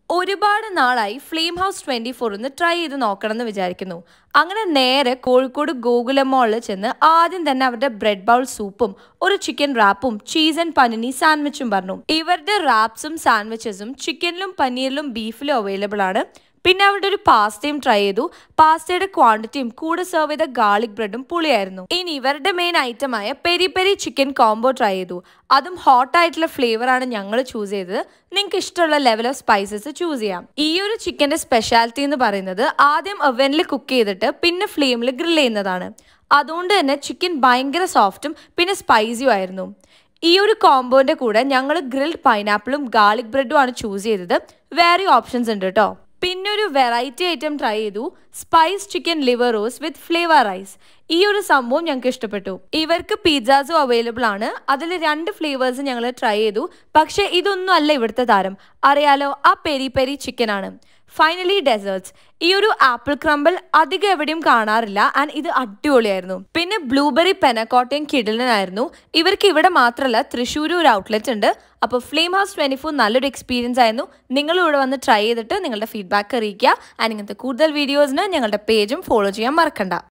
ഒരുപാട് നാളായി Flame House twenty four ഒന്ന് ട്രൈ ചെയ്ത് നോക്കണം എന്ന് വിചാരിക്കുന്നു അങ്ങനെ നേരെ കോഴിക്കോട് ഗോകുലം മോളിൽ ചെന്ന് ആദ്യം തന്നെ അവരുടെ ബ്രെഡ് ബൗൾ സൂപ്പും ഒരു ചിക്കൻ റാപ്പും ചീസ് ആൻഡ് പനിനി സാൻഡ്വിച്ചും പറഞ്ഞു ഇവരുടെ റാപ്സും സാൻഡ്വിച്ചസും ചിക്കനിലും പനീറിലും ബീഫിലും അവൈലബിൾ ആണ് പിന്നെ അവരുടെ ഒരു പാസ്തയും ട്രൈ ചെയ്തു പാസ്തയുടെ ക്വാണ്ടിറ്റിയും കൂടെ സെർവ് ചെയ്ത ഗാർലിക് ബ്രെഡും പുളിയായിരുന്നു ഇനി ഇവരുടെ മെയിൻ ഐറ്റമായ peri peri chicken combo try ചെയ്തു അതും ഹോട്ട് ആയിട്ടുള്ള ഫ്ലേവർ ആണ് ഞങ്ങൾ ചൂസ് ചെയ്തത് നിങ്ങൾക്ക് ഇഷ്ടമുള്ള ലെവൽ ഓഫ് സ്പൈസസ് ചൂസ് ചെയ്യാം ഈ ഒരു ചിക്കന്റെ സ്പെഷ്യാലിറ്റി എന്ന് പറയുന്നത് ആദ്യം അവനിൽ കുക്ക് ചെയ്തിട്ട് പിന്നെ ഫ്ലെയിമിൽ ഗ്രിൽ ചെയ്യുന്നതാണ് അതുകൊണ്ട് തന്നെ ചിക്കൻ ഭയങ്കര സോഫ്റ്റും പിന്നെ സ്പൈസിയും ആയിരുന്നു ഈ ഒരു കോംബോന്റെ കൂടെ ഞങ്ങൾ ഗ്രിൽഡ് പൈനാപ്പിളും ഗാർലിക് ബ്രെഡും ആണ് ചൂസ് ചെയ്തത് വേറെ ഓപ്ഷൻസ് ഉണ്ട് കേട്ടോ പിന്നെ ഒരു വെറൈറ്റി ഐറ്റം ട്രൈ ചെയ്തു spice chicken liver roast with flavour rice ഈ ഒരു സംഭവം ഞങ്ങൾക്ക് ഇഷ്ടപ്പെട്ടു ഇവർക്ക് പിസ്സാസും അവൈലബിൾ ആണ് അതിൽ രണ്ട് ഫ്ലേവേഴ്സ് ഞങ്ങൾ ട്രൈ ചെയ്തു പക്ഷേ ഇതൊന്നും അല്ല ഇവിടുത്തെ താരം അറിയാലോ ആ പെരി പെരി ചിക്കൻ ആണ് ഫൈനലി ഡെസേർട്സ് ഈ ഒരു ആപ്പിൾ ക്രംബിൾ അധികം എവിടെയും കാണാറില്ല ആൻഡ് ഇത് അടിപൊളിയായിരുന്നു പിന്നെ ബ്ലൂബെറി പെനക്കോട്ടയും കിഡിലനായിരുന്നു ഇവർക്ക് ഇവിടെ മാത്രമല്ല തൃശ്ശൂർ ഒരു ഔട്ട്ലെറ്റ് ഉണ്ട് അപ്പോൾ ഫ്ലെയിം ഹൗസ് ട്വൻറ്റി ഫോർ നല്ലൊരു എക്സ്പീരിയൻസ് ആയിരുന്നു നിങ്ങളും ഇവിടെ വന്ന് ട്രൈ ചെയ്തിട്ട് നിങ്ങളുടെ ഫീഡ്ബാക്ക് അറിയിക്കുക ആൻഡ് ഇങ്ങനത്തെ കൂടുതൽ വീഡിയോസിന് ഞങ്ങളുടെ പേജും ഫോളോ ചെയ്യാൻ മറക്കണ്ട